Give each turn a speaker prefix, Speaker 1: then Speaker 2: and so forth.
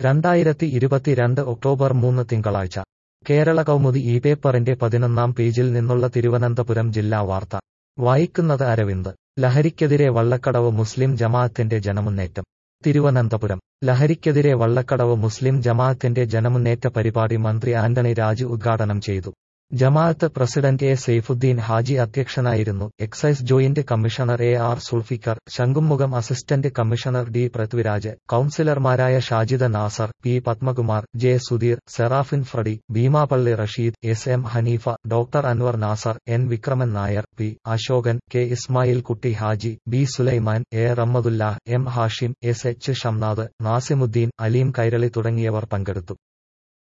Speaker 1: രണ്ടായിരത്തി ഇരുപത്തിരണ്ട് ഒക്ടോബർ മൂന്ന് തിങ്കളാഴ്ച കേരള കൗമുദി ഈ പേപ്പറിന്റെ പതിനൊന്നാം പേജിൽ നിന്നുള്ള തിരുവനന്തപുരം ജില്ലാ വാർത്ത വായിക്കുന്നത് അരവിന്ദ് ലഹരിക്കെതിരെ വള്ളക്കടവ് മുസ്ലിം ജമാഅത്തിന്റെ ജനമുന്നേറ്റം തിരുവനന്തപുരം ലഹരിക്കെതിരെ വള്ളക്കടവ് മുസ്ലിം ജമാഅത്തിന്റെ ജനമുന്നേറ്റ പരിപാടി മന്ത്രി ആന്റണി രാജു ഉദ്ഘാടനം ചെയ്തു ജമാഅത്ത് പ്രസിഡന്റ് എ സെയ്ഫുദ്ദീൻ ഹാജി അധ്യക്ഷനായിരുന്നു excise joint commissioner A R Sulfikar Shankhumukham assistant commissioner D Prithviraj കൌൺസിലർമാരായ Shajida Nasar P Padmakumar J Sudheer Seraphin Freddy Beemapally Rasheed S M Haneefa doctor Anvar Nasar N Vikraman Nair P Ashokan K Ismail Kutty Haji B Sulaiman A Rahmathulla M Hashim S H Shamnad Nasimuddin Aleem Kairali തുടങ്ങിയവർ പങ്കെടുത്തു